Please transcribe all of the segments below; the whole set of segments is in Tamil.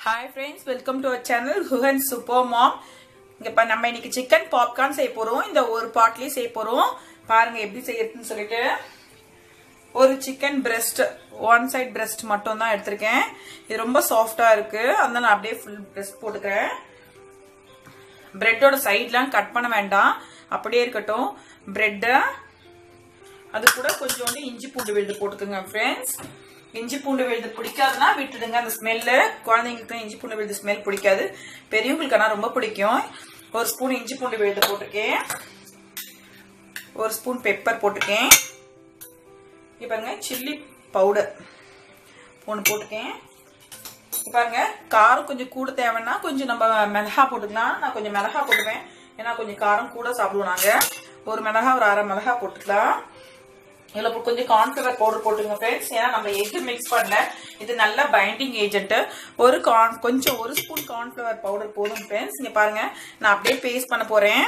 hi friends welcome to our channel ஹுகன் சூப்பர் மாம் இங்க இப்போ நம்ம இன்னைக்கு சிக்கன் பாப்கார்ன் செய்ய போறோம் இந்த ஒரு பாட்லயே செய்ய போறோம் பாருங்க எப்படி செய்யறதுன்னு சொல்லிட்டு ஒரு chicken breast one side breast மட்டும் தான் எடுத்திருக்கேன் இது ரொம்ப சாஃப்டா இருக்கு அதனால நான் அப்படியே ஃபுல் பிரஸ்ட் போட்டுக்கிறேன் பிரெட்டோட சைட்லாம் கட் பண்ண வேண்டாம் அப்படியே இருக்கட்டும் பிரெட்டை அது கூட கொஞ்சோண்டு இஞ்சி பூண்டு விழுது போட்டுக்கோங்க ஃப்ரெண்ட்ஸ் இஞ்சி பூண்டு விழுது பிடிக்காதுன்னா விட்டுடுங்க அந்த ஸ்மெல்லு குழந்தைங்களுக்கு இஞ்சி பூண்டு விழுது ஸ்மெல் பிடிக்காது பெரியவங்களுக்கு ஆனால் ரொம்ப பிடிக்கும் ஒரு ஸ்பூன் இஞ்சி பூண்டு விழுது போட்டிருக்கேன் ஒரு ஸ்பூன் பெப்பர் போட்டிருக்கேன் இங்க பாருங்க சில்லி பவுடர் ஒன்று போட்டிருக்கேன் இங்க பாருங்க காரம் கொஞ்சம் கூட தேவைன்னா கொஞ்சம் நம்ம மிளகா போட்டுக்கலாம் நான் கொஞ்சம் மிளகா போட்டுவேன் ஏன்னா கொஞ்சம் காரம் கூட சாப்பிடுவோம் நாங்கள் ஒரு மிளகா ஒரு அரை மிளகா போட்டுக்கலாம் இதில் கொஞ்சம் கார்ன்ஃபிளவர் பவுடர் போட்டுங்க ஃப்ரெண்ட்ஸ் ஏன்னா நம்ம எக் மிக்ஸ் பண்ணல இது நல்ல பைண்டிங் ஏஜென்ட் ஒரு கார்ன் கொஞ்சம் ஒரு ஸ்பூன் கார்ன்ஃபிளவர் பவுடர் போதும் ஃப்ரெண்ட்ஸ் இங்கே பாருங்க நான் அப்படியே பேஸ்ட் பண்ண போகிறேன்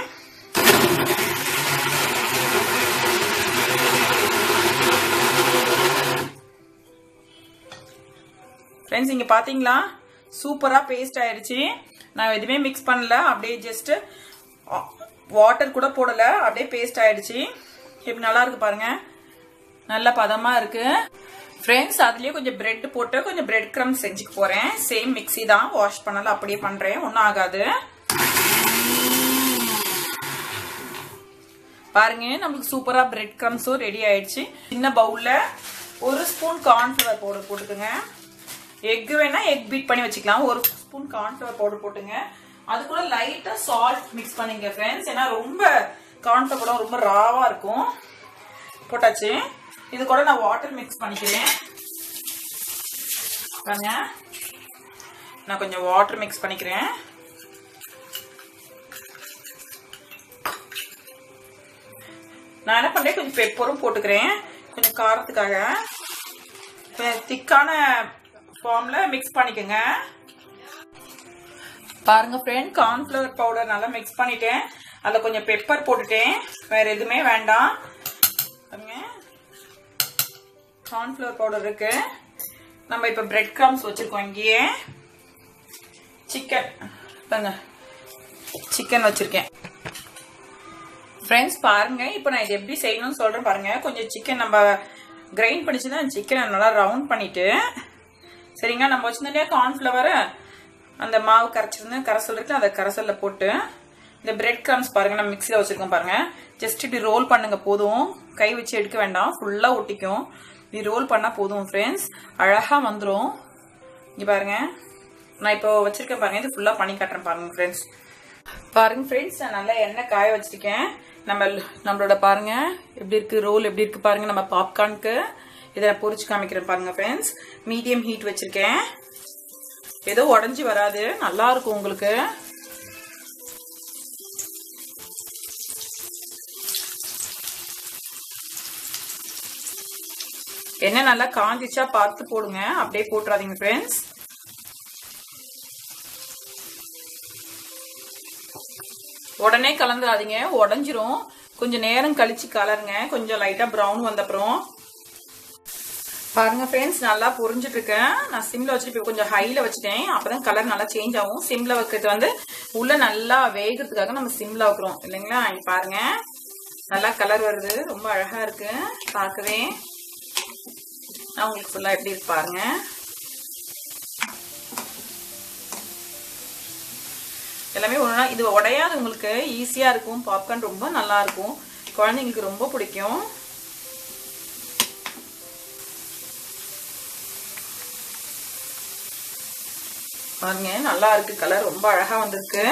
ஃப்ரெண்ட்ஸ் இங்கே பார்த்தீங்களா சூப்பராக பேஸ்ட் ஆயிடுச்சு நான் எதுவுமே மிக்ஸ் பண்ணல அப்படியே ஜஸ்ட் வாட்டர் கூட போடலை அப்படியே பேஸ்ட் ஆயிடுச்சு இப்படி நல்லா இருக்கு பாருங்க நல்ல பதமாக இருக்கு ஃப்ரெண்ட்ஸ் அதுலேயே கொஞ்சம் பிரெட் போட்டு கொஞ்சம் பிரெட் க்ரம் செஞ்சுக்க போகிறேன் சேம் மிக்ஸி தான் வாஷ் பண்ணல அப்படியே பண்ணுறேன் ஒன்றும் ஆகாது பாருங்க நம்மளுக்கு சூப்பராக பிரெட் க்ரம்ஸும் ரெடி ஆயிடுச்சு சின்ன பவுலில் ஒரு ஸ்பூன் கார்ன்ஃப்ளவர் பவுடர் போட்டுக்கோங்க எக் வேணா எக் பீட் பண்ணி வச்சுக்கலாம் ஒரு ஸ்பூன் கார்ன்ஃப்ளவர் பவுடர் போட்டுங்க அது கூட லைட்டாக சால்ட் மிக்ஸ் பண்ணிங்க ஃப்ரெண்ட்ஸ் ஏன்னா ரொம்ப கார்ன்ஃப்ளவர் கூட ரொம்ப ராவாக இருக்கும் போட்டாச்சு இது கூட நான் வாட்டர் மிக்ஸ் பண்ணிக்கிறேன் பாருங்க நான் கொஞ்சம் வாட்டர் மிக்ஸ் பண்ணிக்கிறேன் நான் என்ன பண்ணுறேன் கொஞ்சம் பெப்பரும் போட்டுக்கிறேன் கொஞ்சம் காரத்துக்காக திக்கான ஃபார்மில் மிக்ஸ் பண்ணிக்கோங்க பாருங்க ஃப்ரெண்ட் கார்ன்ஃப்ளவர் பவுடர் நல்லா மிக்ஸ் பண்ணிட்டேன் அதில் கொஞ்சம் பெப்பர் போட்டுட்டேன் வேற எதுவுமே வேண்டாம் பாருங்க கார்ன்ஃப்ளவர் பவுடர் இருக்கு நம்ம இப்போ பிரெட் கிராம்ஸ் வச்சிருக்கோம் இங்கேயே சிக்கன் பாருங்க சிக்கன் வச்சிருக்கேன் ஃப்ரெண்ட்ஸ் பாருங்க இப்போ நான் இது எப்படி செய்யணும்னு சொல்றேன் பாருங்க கொஞ்சம் சிக்கன் நம்ம கிரைண்ட் பண்ணிச்சுன்னா சிக்கனை நல்லா ரவுண்ட் பண்ணிட்டு சரிங்களா நம்ம வச்சிருந்தோம் இல்லையா கார்ன்ஃப்ளவரை அந்த மாவு கரைச்சிருந்து கரைசல் இருக்கு அந்த கரைசல்ல போட்டு இந்த பிரெட் கிரம்ஸ் பாருங்க நம்ம மிக்சியில் வச்சிருக்கோம் பாருங்க ஜஸ்ட் இப்படி ரோல் பண்ணுங்க போதும் கை வச்சு எடுக்க வேண்டாம் ஃபுல்லா ஒட்டிக்கும் இப்படி ரோல் பண்ணா போதும் ஃப்ரெண்ட்ஸ் அழகா வந்துடும் இங்க பாருங்க நான் இப்போ வச்சிருக்கேன் பாருங்க இது ஃபுல்லா பண்ணி காட்டுறேன் பாருங்க ஃப்ரெண்ட்ஸ் பாருங்க ஃப்ரெண்ட்ஸ் நான் நல்லா எண்ணெய் காய வச்சிருக்கேன் நம்ம நம்மளோட பாருங்க எப்படி இருக்கு ரோல் எப்படி இருக்கு பாருங்க நம்ம பாப்கார்னுக்கு இதை நான் பொரிச்சு காமிக்கிறேன் பாருங்க ஃப்ரெண்ட்ஸ் மீடியம் ஹீட் வச்சிருக்கேன் ஏதோ உடஞ்சி வராது நல்லா இருக்கும் உங்களுக்கு என்ன நல்லா காஞ்சிச்சா பார்த்து போடுங்க அப்படியே போட்டுறாதீங்க ஃப்ரெண்ட்ஸ் உடனே கலந்துடாதீங்க உடஞ்சிரும் கொஞ்சம் நேரம் கழிச்சு கலருங்க கொஞ்சம் லைட்டா ப்ரௌன் வந்த அப்புறம் பாருங்க ஃப்ரெண்ட்ஸ் நல்லா புரிஞ்சிட்டு இருக்கேன் நான் சிம்ல வச்சுட்டு இப்போ கொஞ்சம் ஹைல வச்சுட்டேன் அப்பதான் கலர் நல்லா சேஞ்ச் ஆகும் சிம்ல வைக்கிறது வந்து உள்ள நல்லா வேகிறதுக்காக நம்ம சிம்ல வைக்கிறோம் இல்லைங்களா இங்க பாருங்க நல்லா கலர் வருது ரொம்ப அழகா இருக்கு பார்க்கவே நான் உங்களுக்கு ஃபுல்லா எப்படி இருக்கு பாருங்க எல்லாமே ஒன்றா இது உடையாது உங்களுக்கு ஈஸியாக இருக்கும் பாப்கார்ன் ரொம்ப நல்லா இருக்கும் குழந்தைங்களுக்கு ரொம்ப பிடிக்கும் பாருங்க நல்லா இருக்கு கலர் ரொம்ப அழகா வந்திருக்கு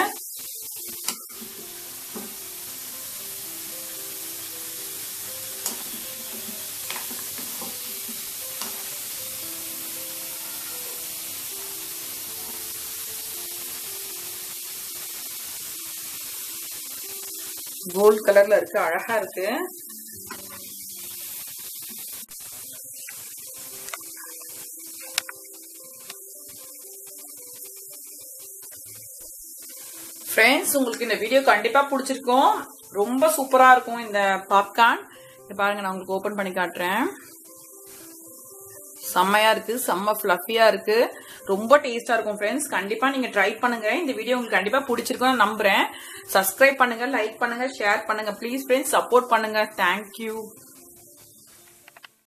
கோல்ட் கலர்ல இருக்கு அழகா இருக்கு ஃப்ரெண்ட்ஸ் உங்களுக்கு இந்த வீடியோ கண்டிப்பா பிடிச்சிருக்கும் ரொம்ப சூப்பரா இருக்கும் இந்த பாப்கார்ன் இது பாருங்க நான் உங்களுக்கு ஓபன் பண்ணி காட்டுறேன் செம்மையா இருக்கு செம்ம ஃப்ளஃபியா இருக்கு ரொம்ப டேஸ்டா இருக்கும் ஃப்ரெண்ட்ஸ் கண்டிப்பா நீங்க ட்ரை பண்ணுங்க இந்த வீடியோ உங்களுக்கு கண்டிப்பா பிடிச்சிருக்கும் நம்புறேன் சப்ஸ்கிரைப் பண்ணுங்க லைக் பண்ணுங்க ஷேர் பண்ணுங்க ப்ளீஸ் ஃப்ரெண்ட்ஸ் சப்போர்ட் பண்ணுங்க தேங்க்யூ